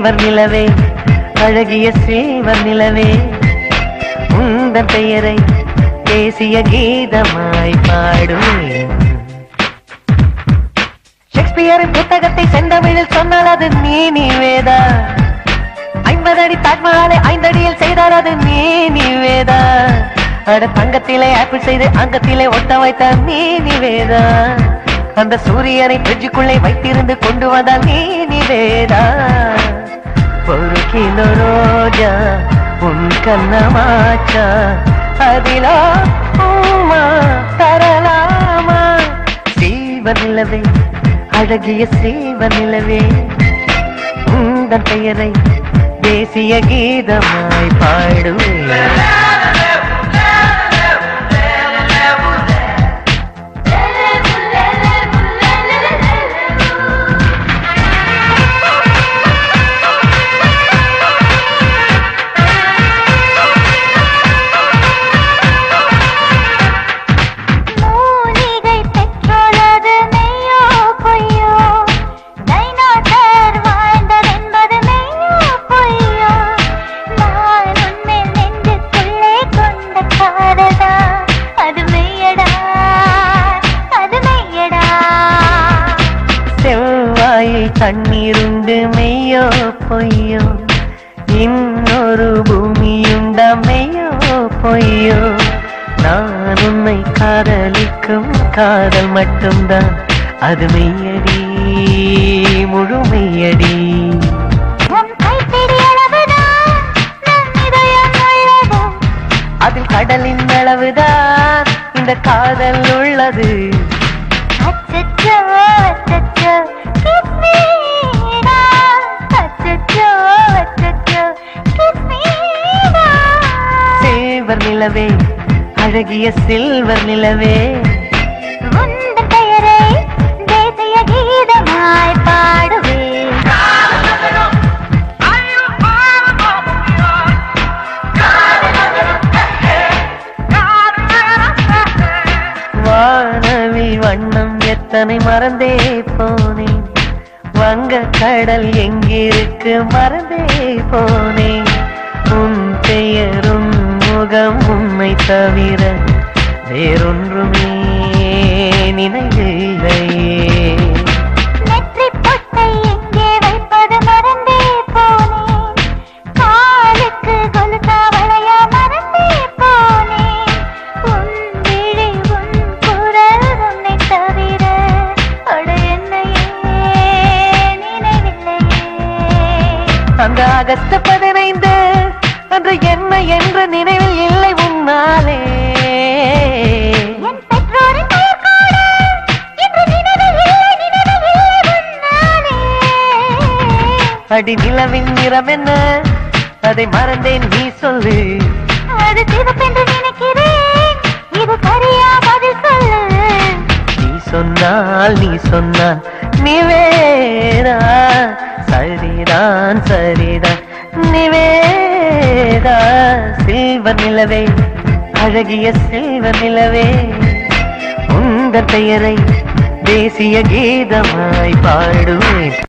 silver நிலவே அழகிய silver நிலவே உந்தன் பெயரை தேசிய கீதமாய் பாடுவேன் ஷேக்ஸ்பியரின் புத்தகத்தை செந்தமிழில் சொன்னால் அது நீ நீவேதா ஐம்பது அடி தாஜ்மஹாலை ஐந்தடியில் செய்தால் அது நீ நீவேதா அட தங்கத்திலே ஆப்பிள் செய்து அங்கத்திலே ஒட்ட வைத்த நீ நிவேதா அந்த சூரியனை ஃப்ரிட்ஜுக்குள்ளே வைத்திருந்து கொண்டு வந்தால் நீ நிவேதா ஒரு கிலோ ரோஜா உன் கண்ணமாச்சா அதிலா உம்மா தரலாமா சீவ நிலவே அழகிய சீவ நிலவே உந்தன் பெயரை தேசிய கீதமாய் பாடுவேன் மூலிகை பெற்றோரது மெய்யோ பொய்யோ டைனோசர் வாழ்ந்ததென்பது மெய்யோ பொய்யோ நான் உன்மேல் நெஞ்சுக்குள்ளே கொண்ட காதலா அது மெய்யடா அது மெய்யடா செவ்வாயில் தண்ணீருண்டு மெய்யோ பொய்யோ இன்னொரு பூமியுண்ட மெய்யோ பொய்யோ நான் உன்னை காதலிக்கும் காதல் மட்டும்தான் அது மெய்யடி முழுமையடி உன் கைப்பிடி அளவுதான் நம் இதயம் உள்ளது அதில் கடலின் அளவுதான் இந்த காதல் உள்ளது அச்சச்சோ அச்சச்சோ kiss me now அச்சச்சோ அச்சச்சோ kiss me now சில்வர் நிலவே அழகிய சில்வர் நிலவே உந்தன் பெயரை தேசிய கீதமாய் பாடுவேன் வானவில் வண்ணம் எத்தனை மறந்தே போனேன் வங்க கடல் எங்கிருக்கு மறந்தே போனேன் உன் பெயர் உன் முகம் உன்னை தவிர வேறொன்றுமே நினைவில்லையே நெற்றிப் பொட்டை எங்கே வைப்பது மறந்தே போனேன் காலுக்கு கொலுசா வளையா மறந்தே போனேன் உன் விழி உன் குரல் உன்னை தவிர அட என்னையே நினைவில்லையே அந்த ஆகஸ்ட் பதினைந்து அன்று என்ன என்ற நினைவில் இல்லை உன்னாலே என் பெற்றோரின் பெயர் கூட இன்று நினைவில் இல்லை நினைவில் இல்லை உன்னாலே அடி நிலவின் நிறம் என்ன அதை மறந்தேன் நீ சொல்லு அது சிவப்பென்று நினைக்கிறேன் இது சரியா பதில் சொல்லு நீ சொன்னால் நீ சொன்னால் நீ வேறா சரிதான் சரிதான் நிவேதா சில்வர் நிலவே அழகிய சில்வர் நிலவே உந்த பெயரை தேசிய கீதமாய் பாடுவேன்